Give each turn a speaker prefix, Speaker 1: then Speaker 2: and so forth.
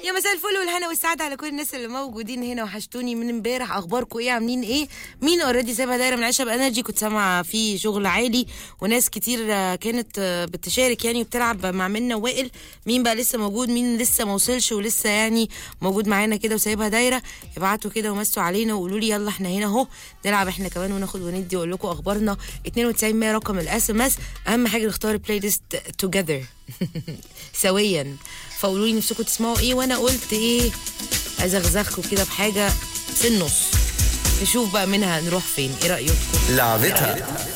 Speaker 1: يا مساء الفل والهنا والسعادة على كل الناس اللي موجودين هنا وحشتوني من امبارح اخباركم ايه عاملين ايه مين اوريدي سايبها دايره من عشب انرجي كنت سامعه في شغل عالي وناس كتير آه، كانت آه، بتشارك يعني وبتلعب مع منا وائل مين بقى لسه موجود مين لسه ما وصلش ولسه يعني موجود معانا كده وسايبها دايره ابعتوا كده ومسوا علينا وقولوا لي يلا احنا هنا اهو نلعب احنا كمان وناخد وندي واقول لكم اخبارنا 92 100 رقم الاس ام اس اهم حاجه نختار بلاي ليست توجذر سويا فقولوا لي نفسكم تسمعوا ايه وانا قلت ايه ازغزغكم كده بحاجه في النص نشوف بقى منها نروح فين ايه رايكم
Speaker 2: لعبتها